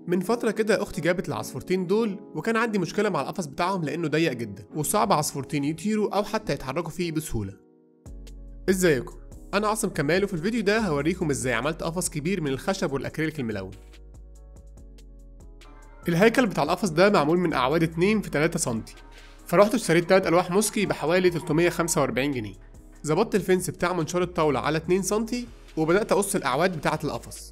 من فترة كده أختي جابت العصفورتين دول وكان عندي مشكلة مع القفص بتاعهم لأنه ضيق جدا وصعب عصفورتين يطيروا أو حتى يتحركوا فيه بسهولة ازيكم أنا عاصم كمال وفي الفيديو ده هوريكم ازاي عملت قفص كبير من الخشب والأكريليك الملون الهيكل بتاع القفص ده معمول من أعواد 2 في 3 سنتي فرحت اشتريت 3 ألواح موسكي بحوالي 345 جنيه ظبطت الفنس بتاع منشار الطاولة على 2 سنتي وبدأت أقص الأعواد بتاعة القفص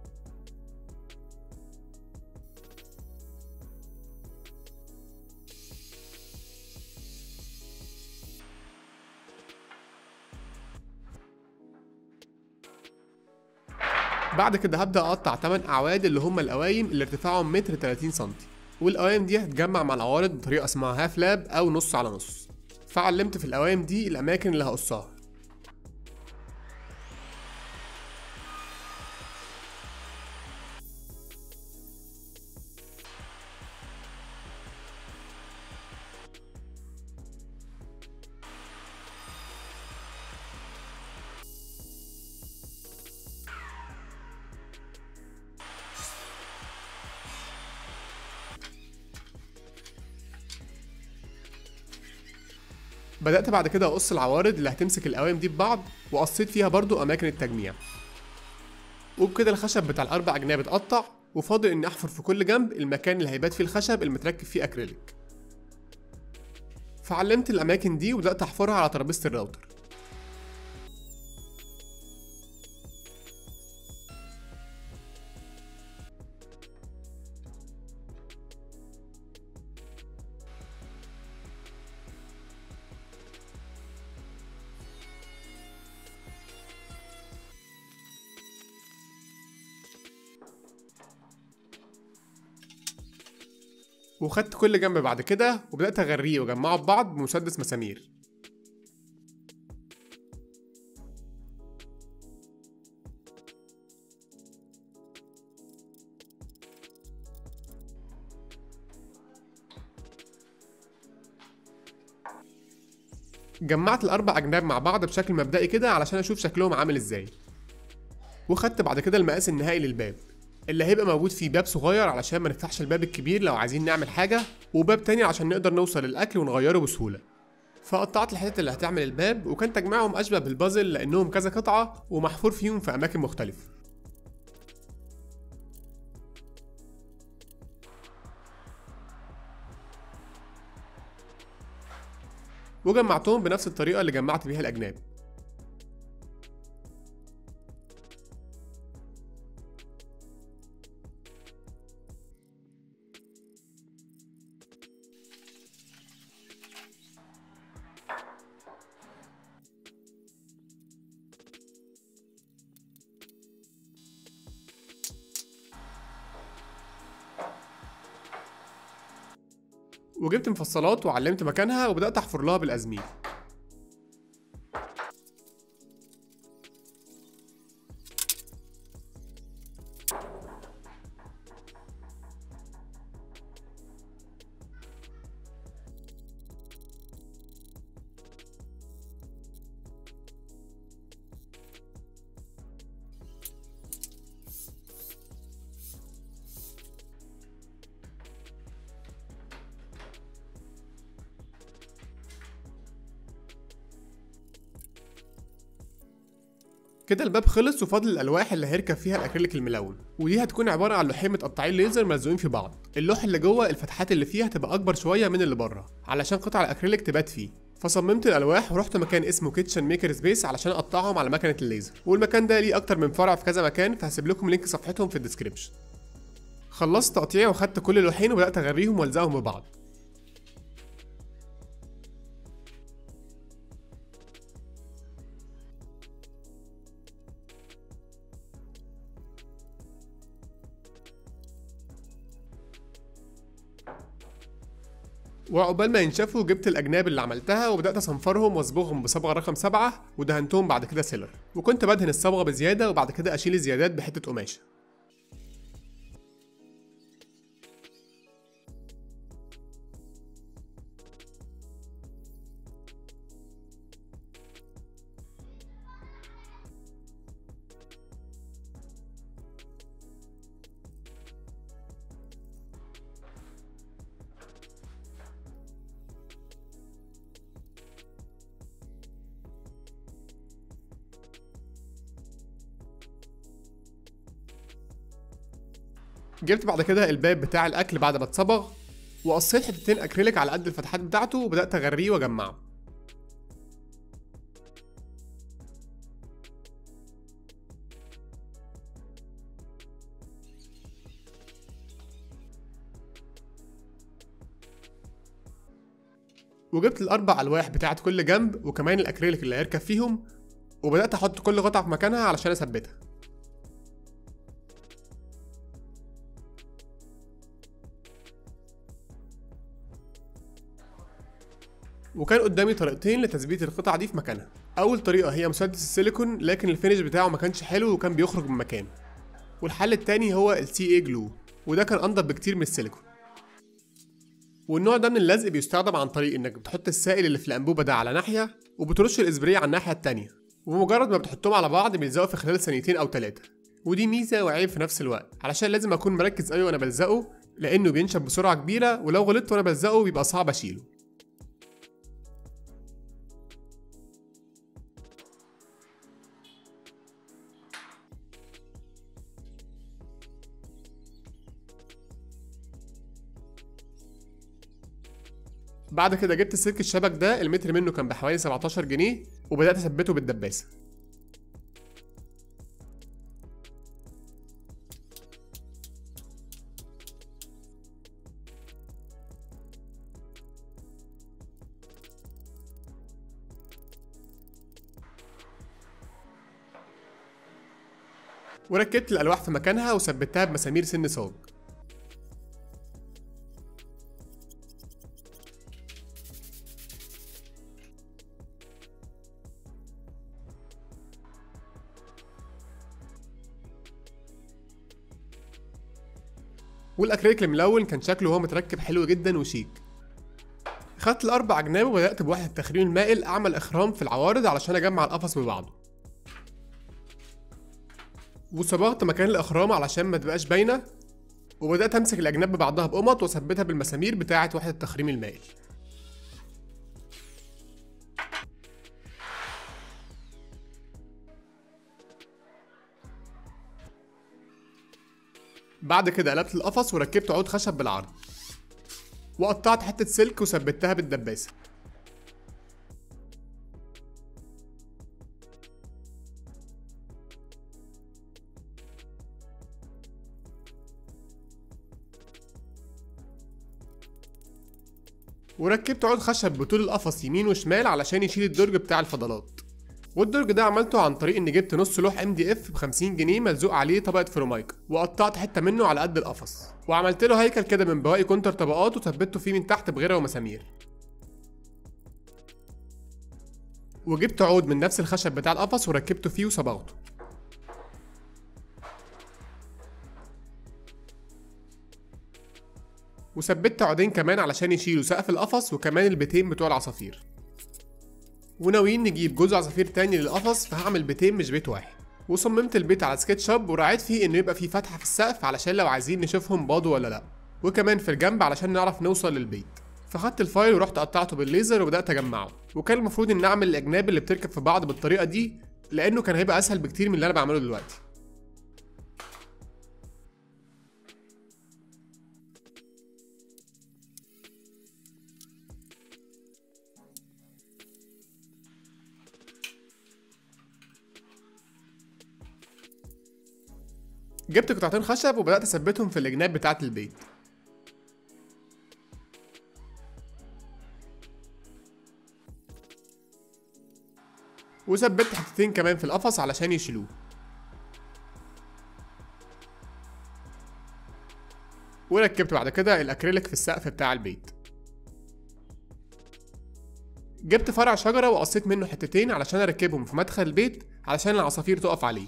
بعد كده هبدأ أقطع 8 أعواد اللي هم القوايم اللي ارتفاعهم متر 30 سنتي والقوايم دي هتجمع مع العوارض بطريقة اسمها هاف لاب أو نص على نص فعلمت في القوايم دي الأماكن اللي هقصها بدأت بعد كده أقص العوارض اللي هتمسك القوائم دي ببعض وقصيت فيها برضو أماكن التجميع وبكده الخشب بتاع الأربع أجناب اتقطع وفاضل إني أحفر في كل جنب المكان اللي هيبات فيه الخشب المتركب فيه أكريليك فعلمت الأماكن دي وبدأت أحفرها على ترابيزة الراوتر وخدت كل جنب بعد كده وبدأت أغريه وأجمعه ببعض بمسدس مسامير جمعت الأربع أجناب مع بعض بشكل مبدئي كده علشان أشوف شكلهم عامل إزاي وخدت بعد كده المقاس النهائي للباب اللي هيبقى موجود فيه باب صغير علشان ما نفتحش الباب الكبير لو عايزين نعمل حاجة وباب تاني عشان نقدر نوصل للأكل ونغيره بسهولة فقطعت الحتت اللي هتعمل الباب وكان تجميعهم أشبه بالبازل لأنهم كذا قطعة ومحفور فيهم في أماكن مختلفة وجمعتهم بنفس الطريقة اللي جمعت بيها الأجناب وجبت مفصلات وعلمت مكانها وبدأت أحفر لها بالأزميل كده الباب خلص وفاضل الالواح اللي هيركب فيها الاكريليك الملون ودي هتكون عباره عن لوحين متقطعين ليزر ملزوقين في بعض اللوح اللي جوه الفتحات اللي فيها تبقى اكبر شويه من اللي بره علشان قطع الاكريليك تبات فيه فصممت الالواح ورحت مكان اسمه كيتشن ميكر سبيس علشان اقطعهم على مكنه الليزر والمكان ده ليه اكتر من فرع في كذا مكان فهسيب لكم لينك صفحتهم في الديسكريبشن خلصت تقطيعي وخدت كل اللوحين وبدات اغريهم والزقهم ببعض وعقبال ما ينشفوا جبت الأجناب اللي عملتها وبدأت أصنفرهم وأصبغهم بصبغة رقم سبعة ودهنتهم بعد كده سيلر وكنت بدهن الصبغة بزيادة وبعد كده أشيل الزيادات بحتة قماشة جبت بعد كده الباب بتاع الاكل بعد ما اتصبغ وقصيت حتتين اكريليك على قد الفتحات بتاعته وبدات اغريه واجمعه وجبت الاربع الواح بتاعت كل جنب وكمان الاكريليك اللي هيركب فيهم وبدات احط كل قطعه في مكانها علشان اثبتها وكان قدامي طريقتين لتثبيت القطع دي في مكانها اول طريقه هي مسدس السيليكون لكن الفينش بتاعه ما كانش حلو وكان بيخرج من مكانه والحل التاني هو السي اي جلو وده كان انضف بكتير من السيليكون والنوع ده من اللزق بيستخدم عن طريق انك بتحط السائل اللي في الانبوبه ده على ناحيه وبترش الاسبري على الناحيه التانيه وبمجرد ما بتحطهم على بعض بيلزقوا في خلال ثانيتين او ثلاثه ودي ميزه وعيب في نفس الوقت علشان لازم اكون مركز قوي وانا بلزقه لانه بينشف بسرعه كبيره ولو غلطت وانا بلزقه بيبقى صعب اشيله بعد كده جبت سلك الشبك ده المتر منه كان بحوالي 17 جنيه وبدأت أثبته بالدباسة وركبت الألواح في مكانها وثبتها بمسامير سن صاج والاكريليك الملون كان شكله هو متركب حلو جدا وشيك خدت الاربع جناب وبدات بواحد التخريم المائل اعمل اخرام في العوارض علشان اجمع القفص ببعضه وصبغت مكان الاخرام علشان ما تبقاش باينه وبدات امسك الاجناب ببعضها بقمط واثبتها بالمسامير بتاعه وحده التخريم المائل بعد كده قلبت القفص وركبت عود خشب بالعرض وقطعت حتة سلك وثبتها بالدباسة وركبت عود خشب بطول القفص يمين وشمال علشان يشيل الدرج بتاع الفضلات والدرج ده عملته عن طريق اني جبت نص لوح ام دي اف ب 50 جنيه ملزوق عليه طبقه فرومايكا وقطعت حته منه على قد القفص وعملت له هيكل كده من بواقي كونتر طبقات وثبته فيه من تحت بغيره ومسامير وجبت عود من نفس الخشب بتاع القفص وركبته فيه وصبغته وثبت عودين كمان علشان يشيلوا سقف القفص وكمان البيتين بتوع العصافير وناويين نجيب جزء عصافير تاني للقفص فهعمل بيتين مش بيت واحد وصممت البيت على سكتش اب وراعيت فيه انه يبقى فيه فتحه في السقف علشان لو عايزين نشوفهم باضوا ولا لا وكمان في الجنب علشان نعرف نوصل للبيت فخدت الفايل ورحت قطعته بالليزر وبدات اجمعه وكان المفروض ان اعمل الاجناب اللي بتركب في بعض بالطريقه دي لانه كان هيبقى اسهل بكتير من اللي انا بعمله دلوقتي جبت قطعتين خشب وبدأت أثبتهم في الجناب بتاعة البيت وثبت حتتين كمان في القفص علشان يشيلوه وركبت بعد كده الأكريليك في السقف بتاع البيت جبت فرع شجرة وقصيت منه حتتين علشان أركبهم في مدخل البيت علشان العصافير تقف عليه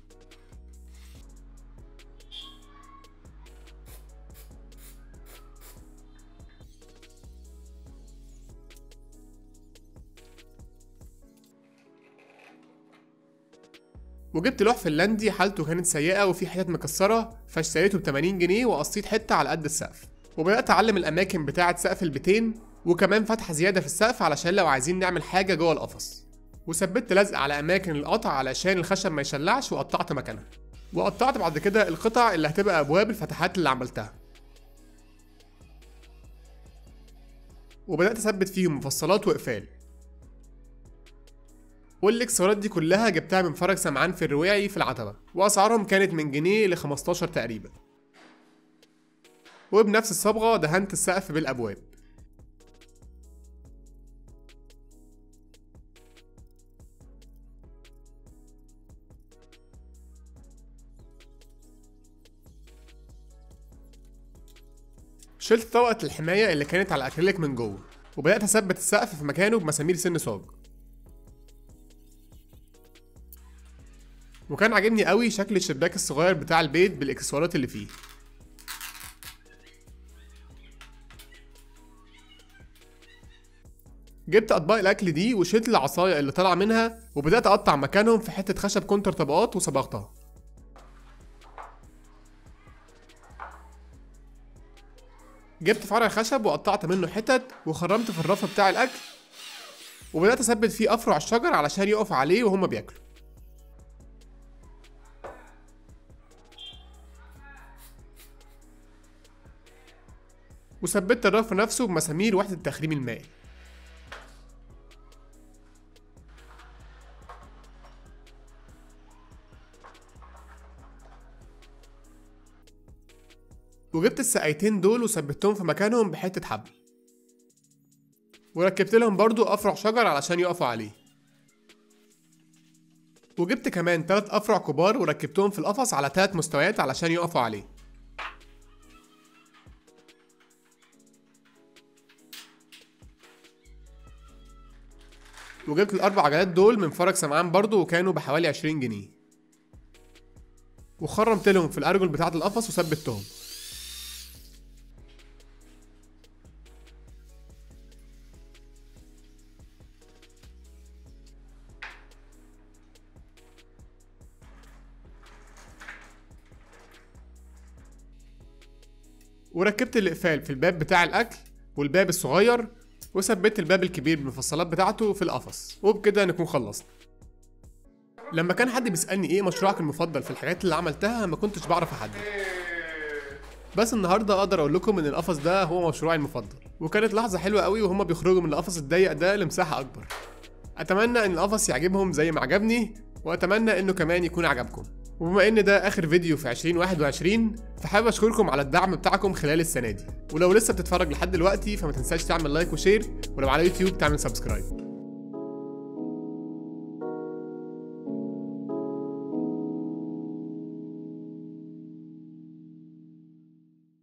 وجبت لوح فنلندي حالته كانت سيئة وفي حتت مكسرة فاشتريته ب 80 جنيه وقصيت حتة على قد السقف وبدأت أعلم الأماكن بتاعة سقف البيتين وكمان فتحة زيادة في السقف علشان لو عايزين نعمل حاجة جوه القفص وثبت لزق على أماكن القطع علشان الخشب ما يشلعش وقطعت مكانها وقطعت بعد كده القطع اللي هتبقى ابواب الفتحات اللي عملتها وبدات اثبت فيهم مفصلات واقفال والاكسسوارات دي كلها جبتها من فرج سمعان في الرواعي في العتبة وأسعارهم كانت من جنيه ل 15 تقريبا وبنفس الصبغة دهنت السقف بالأبواب شلت طبقة الحماية اللي كانت على الأكريليك من جوه وبدأت أثبت السقف في مكانه بمسامير سن صاج وكان عاجبني قوي شكل الشباك الصغير بتاع البيت بالاكسسوارات اللي فيه جبت اطباق الاكل دي وشلت العصايه اللي طالعه منها وبدات اقطع مكانهم في حته خشب كونتر طبقات وصبغتها جبت فرع خشب وقطعت منه حتت وخرمت في الرف بتاع الاكل وبدات اثبت فيه افرع الشجر علشان يقف عليه وهما بياكلوا وثبت الرف نفسه بمسامير وحدة التخريم المائي وجبت السقايتين دول وثبتهم في مكانهم بحتة حبل وركبت لهم برضو أفرع شجر علشان يقفوا عليه وجبت كمان تلات أفرع كبار وركبتهم في القفص على تلات مستويات علشان يقفوا عليه وجبت الأربع عجلات دول من فرج سمعان برضو وكانوا بحوالي 20 جنيه وخرمت لهم في الأرجل بتاعة القفص وثبتهم وركبت الإقفال في الباب بتاع الأكل والباب الصغير وثبت الباب الكبير بالمفصلات بتاعته في القفص وبكده نكون خلصنا لما كان حد بيسألني ايه مشروعك المفضل في الحاجات اللي عملتها ما كنتش بعرف احدد بس النهارده اقدر اقول لكم ان القفص ده هو مشروعي المفضل وكانت لحظه حلوه قوي وهما بيخرجوا من القفص الضيق ده لمساحه اكبر اتمنى ان القفص يعجبهم زي ما عجبني واتمنى انه كمان يكون عجبكم وبما ان ده اخر فيديو في 2021 فحابب اشكركم على الدعم بتاعكم خلال السنه دي ولو لسه بتتفرج لحد دلوقتي فما تنساش تعمل لايك وشير ولو على يوتيوب تعمل سبسكرايب